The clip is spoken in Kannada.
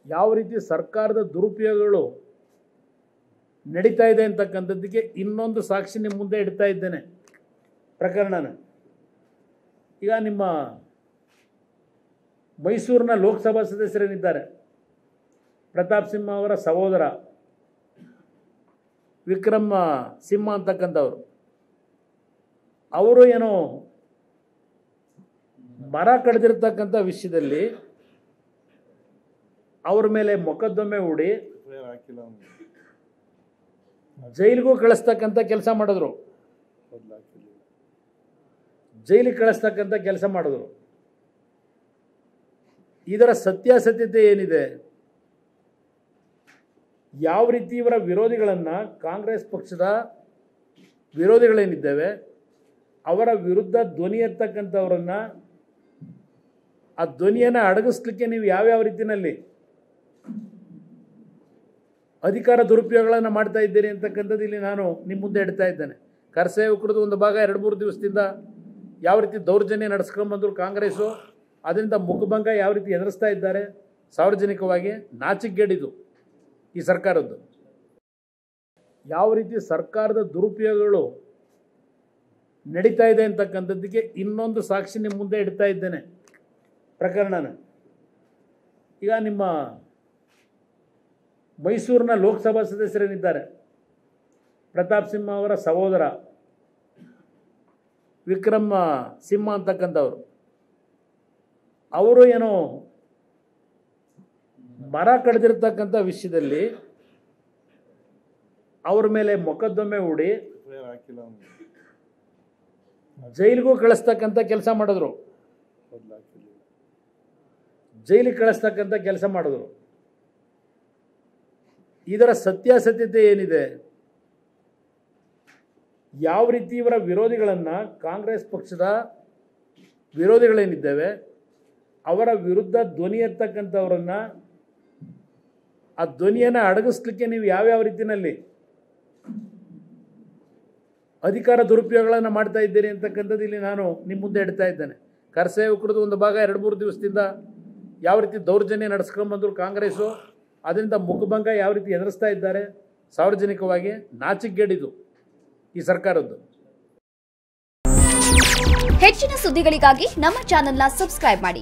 ಯಾವ ರೀತಿ ಸರ್ಕಾರದ ದುರುಪಯೋಗಗಳು ನಡೀತಾ ಇದೆ ಅಂತಕ್ಕಂಥದ್ದಕ್ಕೆ ಇನ್ನೊಂದು ಸಾಕ್ಷಿ ನಿಮ್ಮ ಮುಂದೆ ಇಡ್ತಾ ಇದ್ದೇನೆ ಪ್ರಕರಣನ ಈಗ ನಿಮ್ಮ ಮೈಸೂರಿನ ಲೋಕಸಭಾ ಸದಸ್ಯರೇನಿದ್ದಾರೆ ಪ್ರತಾಪ್ ಸಿಂಹ ಅವರ ಸಹೋದರ ವಿಕ್ರಮ್ ಸಿಂಹ ಅಂತಕ್ಕಂಥವ್ರು ಅವರು ಏನೋ ಮರ ಕಡ್ದಿರ್ತಕ್ಕಂಥ ವಿಷಯದಲ್ಲಿ ಅವ್ರ ಮೇಲೆ ಮೊಕದ್ದಮೆ ಹೂಡಿ ಹಾಕಿಲ್ಲ ಅವ್ನಿಗೆ ಜೈಲಿಗೂ ಕಳಿಸ್ತಕ್ಕಂಥ ಕೆಲಸ ಮಾಡಿದ್ರು ಮೊದ್ಲು ಹಾಕಿಲ್ಲ ಜೈಲಿಗೆ ಕಳಿಸ್ತಕ್ಕಂಥ ಕೆಲಸ ಮಾಡಿದ್ರು ಇದರ ಸತ್ಯಾಸತ್ಯತೆ ಏನಿದೆ ಯಾವ ರೀತಿ ಇವರ ವಿರೋಧಿಗಳನ್ನು ಕಾಂಗ್ರೆಸ್ ಪಕ್ಷದ ವಿರೋಧಿಗಳೇನಿದ್ದೇವೆ ಅವರ ವಿರುದ್ಧ ಧ್ವನಿ ಎತ್ತಕ್ಕಂಥವ್ರನ್ನ ಆ ಧ್ವನಿಯನ್ನು ಅಡಗಿಸ್ಲಿಕ್ಕೆ ನೀವು ಯಾವ್ಯಾವ ರೀತಿಯಲ್ಲಿ ಅಧಿಕಾರ ದುರುಪಯೋಗಗಳನ್ನು ಮಾಡ್ತಾ ಇದ್ದೀರಿ ಅಂತಕ್ಕಂಥದ್ದು ಇಲ್ಲಿ ನಾನು ನಿಮ್ಮ ಮುಂದೆ ಇಡ್ತಾ ಇದ್ದೇನೆ ಕರಸೇವಕರದ್ದು ಒಂದು ಭಾಗ ಎರಡು ಮೂರು ದಿವಸದಿಂದ ಯಾವ ರೀತಿ ದೌರ್ಜನ್ಯ ನಡೆಸ್ಕೊಂಬಂದ್ರು ಕಾಂಗ್ರೆಸ್ಸು ಅದರಿಂದ ಮುಖಭಂಗ ಯಾವ ರೀತಿ ಎದುರಿಸ್ತಾ ಇದ್ದಾರೆ ಸಾರ್ವಜನಿಕವಾಗಿ ನಾಚಿಕೆಗೇಡಿದು ಈ ಸರ್ಕಾರದ್ದು ಯಾವ ರೀತಿ ಸರ್ಕಾರದ ದುರುಪಯೋಗಗಳು ನಡೀತಾ ಇದೆ ಅಂತಕ್ಕಂಥದ್ದಕ್ಕೆ ಇನ್ನೊಂದು ಸಾಕ್ಷಿ ನಿಮ್ಮ ಮುಂದೆ ಇಡ್ತಾ ಇದ್ದೇನೆ ಪ್ರಕರಣನ ಈಗ ನಿಮ್ಮ ಮೈಸೂರಿನ ಲೋಕಸಭಾ ಸದಸ್ಯರೇನಿದ್ದಾರೆ ಪ್ರತಾಪ್ ಸಿಂಹ ಅವರ ಸಹೋದರ ವಿಕ್ರಮ್ ಸಿಂಹ ಅಂತಕ್ಕಂಥವ್ರು ಅವರು ಏನೋ ಮರ ಕಡ್ದಿರ್ತಕ್ಕಂಥ ವಿಷಯದಲ್ಲಿ ಅವ್ರ ಮೇಲೆ ಮೊಕದ್ದಮೆ ಹೂಡಿ ಹಾಕಿಲ್ಲ ಅವ್ನಿಗೆ ಜೈಲಿಗೂ ಕಳಿಸ್ತಕ್ಕಂಥ ಕೆಲಸ ಮಾಡಿದ್ರು ಮೊದ್ಲು ಹಾಕಿಲ್ಲ ಜೈಲಿಗೆ ಕಳಿಸ್ತಕ್ಕಂಥ ಕೆಲಸ ಮಾಡಿದ್ರು ಇದರ ಸತ್ಯಾಸತ್ಯತೆ ಏನಿದೆ ಯಾವ ರೀತಿ ಇವರ ವಿರೋಧಿಗಳನ್ನು ಕಾಂಗ್ರೆಸ್ ಪಕ್ಷದ ವಿರೋಧಿಗಳೇನಿದ್ದೇವೆ ಅವರ ವಿರುದ್ಧ ಧ್ವನಿ ಎತ್ತಕ್ಕಂಥವ್ರನ್ನ ಆ ಧ್ವನಿಯನ್ನು ಅಡಗಿಸ್ಲಿಕ್ಕೆ ನೀವು ಯಾವ್ಯಾವ ರೀತಿಯಲ್ಲಿ ಅಧಿಕಾರ ದುರುಪಯೋಗಗಳನ್ನು ಮಾಡ್ತಾ ಇದ್ದೀರಿ ಅಂತಕ್ಕಂಥದ್ದು ಇಲ್ಲಿ ನಾನು ನಿಮ್ಮ ಮುಂದೆ ಇಡ್ತಾ ಇದ್ದೇನೆ ಕರಸೇವಕರದ್ದು ಒಂದು ಭಾಗ ಎರಡು ಮೂರು ದಿವಸದಿಂದ ಯಾವ ರೀತಿ ದೌರ್ಜನ್ಯ ನಡೆಸ್ಕೊಂಬಂದ್ರು ಕಾಂಗ್ರೆಸ್ಸು ಅದರಿಂದ ಮುಖಭಂಗ ಯಾವ ರೀತಿ ಎದುರಿಸ್ತಾ ಇದ್ದಾರೆ ಸಾರ್ವಜನಿಕವಾಗಿ ನಾಚಿಕೆಗೇಡಿದು ಈ ಸರ್ಕಾರದ್ದು ಹೆಚ್ಚಿನ ಸುದ್ದಿಗಳಿಗಾಗಿ ನಮ್ಮ ಚಾನೆಲ್ನ ಸಬ್ಸ್ಕ್ರೈಬ್ ಮಾಡಿ